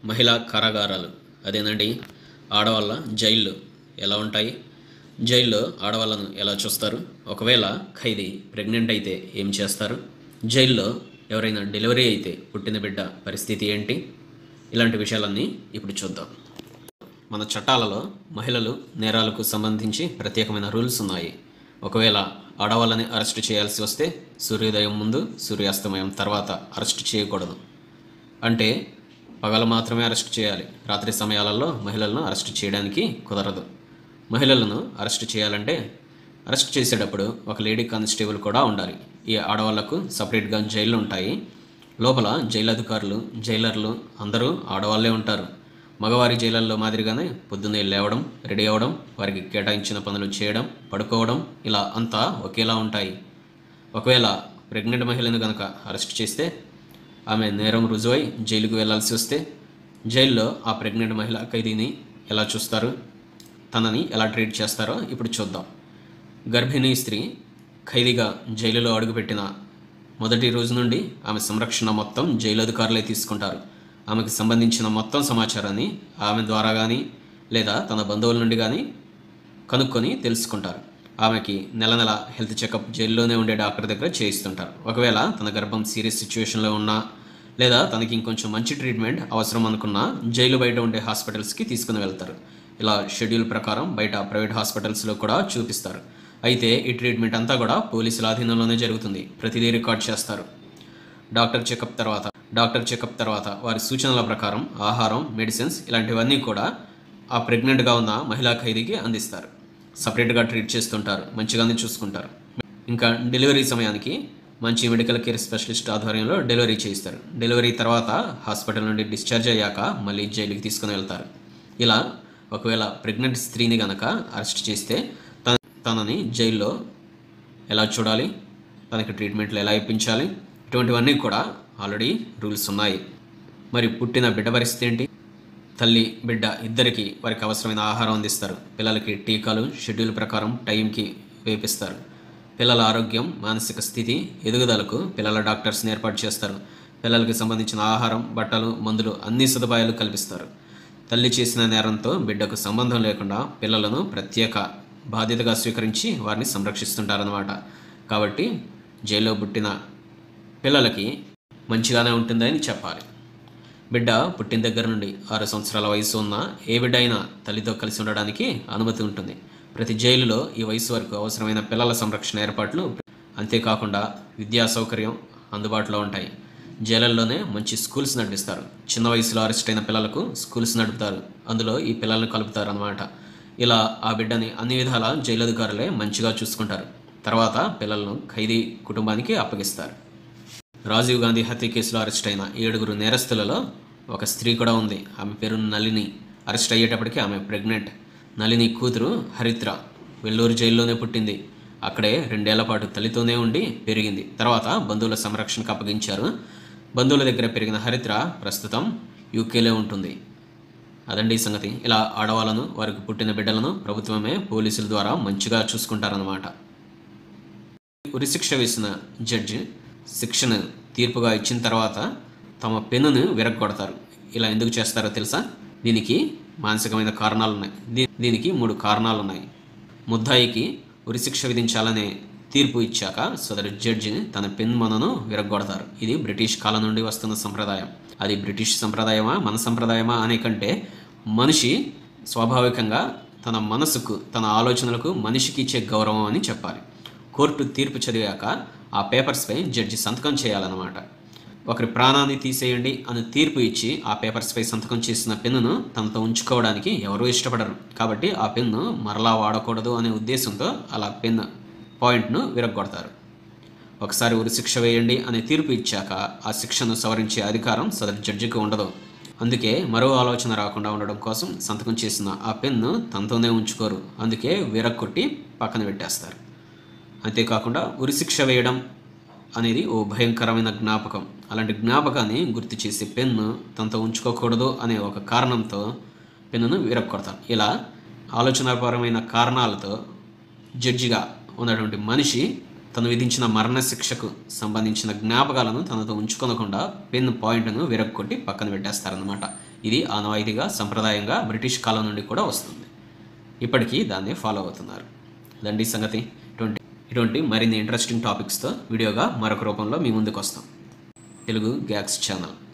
మహిళా కారాగారాలు అదేనండి ఆడవాళ్ళ జైళ్ళు ఎలా ఉంటాయి జైల్లో ఆడవాళ్ళను ఎలా చూస్తారు ఒకవేళ ఖైదీ ప్రెగ్నెంట్ అయితే ఏం చేస్తారు జైల్లో ఎవరైనా డెలివరీ అయితే పుట్టిన బిడ్డ పరిస్థితి ఏంటి ఇలాంటి విషయాలన్నీ ఇప్పుడు చూద్దాం మన చట్టాలలో మహిళలు నేరాలకు సంబంధించి ప్రత్యేకమైన రూల్స్ ఉన్నాయి ఒకవేళ ఆడవాళ్ళని అరెస్ట్ చేయాల్సి వస్తే సూర్యోదయం ముందు సూర్యాస్తమయం తర్వాత అరెస్ట్ చేయకూడదు అంటే పగలు మాత్రమే అరెస్ట్ చేయాలి రాత్రి సమయాలలో మహిళలను అరెస్ట్ చేయడానికి కుదరదు మహిళలను అరెస్ట్ చేయాలంటే అరెస్ట్ చేసేటప్పుడు ఒక లేడీ కానిస్టేబుల్ కూడా ఉండాలి ఈ ఆడవాళ్లకు సపరేట్గా జైళ్ళు ఉంటాయి లోపల జైలు అధికారులు జైలర్లు అందరూ ఆడవాళ్ళే ఉంటారు మగవారి జైళ్ళల్లో మాదిరిగానే పొద్దున్నే లేవడం రెడీ అవ్వడం వారికి కేటాయించిన పనులు చేయడం పడుకోవడం ఇలా అంతా ఒకేలా ఉంటాయి ఒకవేళ ప్రెగ్నెంట్ మహిళను కనుక అరెస్ట్ చేస్తే ఆమె నేరం రుజువై జైలుకు వెళ్లాల్సి వస్తే జైల్లో ఆ ప్రెగ్నెంట్ మహిళ ఖైదీని ఎలా చూస్తారు తనని ఎలా ట్రీట్ చేస్తారో ఇప్పుడు చూద్దాం గర్భిణీ స్త్రీ ఖైదీగా జైలులో అడుగుపెట్టిన మొదటి రోజు నుండి ఆమె సంరక్షణ మొత్తం జైలు అధికారులే తీసుకుంటారు ఆమెకు సంబంధించిన మొత్తం సమాచారాన్ని ఆమె ద్వారా కానీ లేదా తన బంధువుల నుండి కానీ కనుక్కొని తెలుసుకుంటారు ఆమెకి నెల నెల హెల్త్ చెకప్ జైల్లోనే ఉండే డాక్టర్ దగ్గర చేయిస్తుంటారు ఒకవేళ తన గర్భం సీరియస్ సిచ్యువేషన్లో ఉన్నా లేదా తనకి ఇంకొంచెం మంచి ట్రీట్మెంట్ అవసరం అనుకున్నా జైలు బయట ఉండే హాస్పిటల్స్కి తీసుకుని వెళ్తారు ఇలా షెడ్యూల్ ప్రకారం బయట ప్రైవేట్ హాస్పిటల్స్లో కూడా చూపిస్తారు అయితే ఈ ట్రీట్మెంట్ అంతా కూడా పోలీసుల ఆధీనంలోనే జరుగుతుంది ప్రతిదీ రికార్డ్ చేస్తారు డాక్టర్ చెకప్ తర్వాత డాక్టర్ చెకప్ తర్వాత వారి సూచనల ప్రకారం ఆహారం మెడిసిన్స్ ఇలాంటివన్నీ కూడా ఆ ప్రెగ్నెంట్గా ఉన్న మహిళా ఖైదీకి అందిస్తారు సపరేట్గా ట్రీట్ చేస్తుంటారు మంచిగానే చూసుకుంటారు ఇంకా డెలివరీ సమయానికి మంచి మెడికల్ కేర్ స్పెషలిస్ట్ ఆధ్వర్యంలో డెలివరీ చేయిస్తారు డెలివరీ తర్వాత హాస్పిటల్ నుండి డిశ్చార్జ్ అయ్యాక మళ్ళీ జైలుకి తీసుకుని వెళ్తారు ఇలా ఒకవేళ ప్రెగ్నెంట్ స్త్రీని గనక అరెస్ట్ చేస్తే తన తనని జైల్లో ఎలా చూడాలి తనకి ట్రీట్మెంట్లు ఎలా ఇప్పించాలి ఇటువంటివన్నీ కూడా ఆల్రెడీ రూల్స్ ఉన్నాయి మరి పుట్టిన బిడ్డ పరిస్థితి ఏంటి తల్లి బిడ్డ ఇద్దరికి వారికి అవసరమైన ఆహారం అందిస్తారు పిల్లలకి టీకాలు షెడ్యూల్ ప్రకారం టైంకి వేపిస్తారు పిల్లల ఆరోగ్యం మానసిక స్థితి ఎదుగుదలకు పిల్లల డాక్టర్స్ని ఏర్పాటు చేస్తారు పిల్లలకి సంబంధించిన ఆహారం బట్టలు మందులు అన్ని సదుపాయాలు కల్పిస్తారు తల్లి చేసిన నేరంతో బిడ్డకు సంబంధం లేకుండా పిల్లలను ప్రత్యేక బాధ్యతగా స్వీకరించి వారిని సంరక్షిస్తుంటారన్నమాట కాబట్టి జైల్లో పుట్టిన పిల్లలకి మంచిగానే ఉంటుందని చెప్పాలి బిడ్డ పుట్టిన దగ్గర నుండి ఆరు సంవత్సరాల వయసు ఉన్న ఏ బిడ్డ అయినా తల్లితో కలిసి ఉండడానికి అనుమతి ఉంటుంది ప్రతి జైలులో ఈ వయసు వరకు అవసరమైన పిల్లల సంరక్షణ ఏర్పాట్లు అంతేకాకుండా విద్యా సౌకర్యం అందుబాటులో ఉంటాయి జైళ్ళల్లోనే మంచి స్కూల్స్ నడిపిస్తారు చిన్న వయసులో అరెస్ట్ అయిన పిల్లలకు స్కూల్స్ నడుపుతారు అందులో ఈ పిల్లల్ని కలుపుతారు అన్నమాట ఇలా ఆ బిడ్డని అన్ని విధాల జైలు అధికారులే మంచిగా చూసుకుంటారు తర్వాత పిల్లలను ఖైదీ కుటుంబానికి అప్పగిస్తారు రాజీవ్ గాంధీ హత్య కేసులో అరెస్ట్ అయిన ఏడుగురు నేరస్తులలో ఒక స్త్రీ కూడా ఉంది ఆమె పేరు నళిని అరెస్ట్ అయ్యేటప్పటికి ఆమె ప్రెగ్నెంట్ నళిని కూతురు హరిత్ర వెల్లూరు జైల్లోనే పుట్టింది అక్కడే రెండేళ్ల పాటు తల్లితోనే ఉండి పెరిగింది తర్వాత బంధువుల సంరక్షణకు అప్పగించారు బంధువుల దగ్గర పెరిగిన హరిత్ర ప్రస్తుతం యూకేలో ఉంటుంది అదండి ఈ సంగతి ఇలా ఆడవాళ్ళను వారికి పుట్టిన బిడ్డలను ప్రభుత్వమే పోలీసుల ద్వారా మంచిగా చూసుకుంటారన్నమాట ఉరిశిక్ష వేసిన జడ్జి శిక్షను తీర్పుగా ఇచ్చిన తర్వాత తమ పెన్నును విరగొడతారు ఇలా ఎందుకు చేస్తారో తెలుసా దీనికి మానసికమైన కారణాలు ఉన్నాయి దీ- దీనికి మూడు కారణాలు ఉన్నాయి ముద్దాయికి ఉరిశిక్ష విధించాలనే తీర్పు ఇచ్చాక సదరు జడ్జి తన పెన్ మనను విరగొడతారు ఇది బ్రిటిష్ కాలం నుండి వస్తున్న సంప్రదాయం అది బ్రిటిష్ సంప్రదాయమా మన సంప్రదాయమా అనే కంటే మనిషి స్వాభావికంగా తన మనసుకు తన ఆలోచనలకు మనిషికి ఇచ్చే గౌరవం అని చెప్పాలి కోర్టు తీర్పు చదివాక ఆ పేపర్స్పై జడ్జి సంతకం చేయాలన్నమాట ఒకరి ప్రాణాన్ని తీసేయండి అని తీర్పు ఇచ్చి ఆ పేపర్స్పై సంతకం చేసిన పెన్నును తనతో ఉంచుకోవడానికి ఎవరూ ఇష్టపడరు కాబట్టి ఆ పెన్ను మరలా వాడకూడదు అనే ఉద్దేశంతో అలా పెన్ పాయింట్ను విరగొడతారు ఒకసారి ఉరిశిక్ష వేయండి అనే తీర్పు ఇచ్చాక ఆ శిక్షను సవరించే అధికారం సదరు జడ్జికి ఉండదు అందుకే మరో ఆలోచన రాకుండా ఉండడం కోసం సంతకం చేసిన ఆ పెన్ను తనతోనే ఉంచుకోరు అందుకే విరగొట్టి పక్కన పెట్టేస్తారు అంతేకాకుండా ఉరిశిక్ష వేయడం అనేది ఓ భయంకరమైన జ్ఞాపకం అలాంటి జ్ఞాపకాన్ని గుర్తు చేసే పెన్ను తనతో ఉంచుకోకూడదు అనే ఒక కారణంతో పెన్నును విరగొడతారు ఇలా ఆలోచనాపరమైన కారణాలతో జడ్జిగా ఉన్నటువంటి మనిషి తను విధించిన మరణశిక్షకు సంబంధించిన జ్ఞాపకాలను తనతో ఉంచుకొనకుండా పెన్ పాయింట్ను విరగొట్టి పక్కన పెట్టేస్తారన్నమాట ఇది ఆనవాయితీగా సంప్రదాయంగా బ్రిటిష్ కాలం నుండి కూడా వస్తుంది ఇప్పటికీ దాన్ని ఫాలో అవుతున్నారు దండి సంగతి ఇటువంటి ఇటువంటి మరిన్ని ఇంట్రెస్టింగ్ టాపిక్స్తో వీడియోగా మరొక రూపంలో మీ ముందుకు వస్తాం తెలుగు గ్యాక్స్ ఛానల్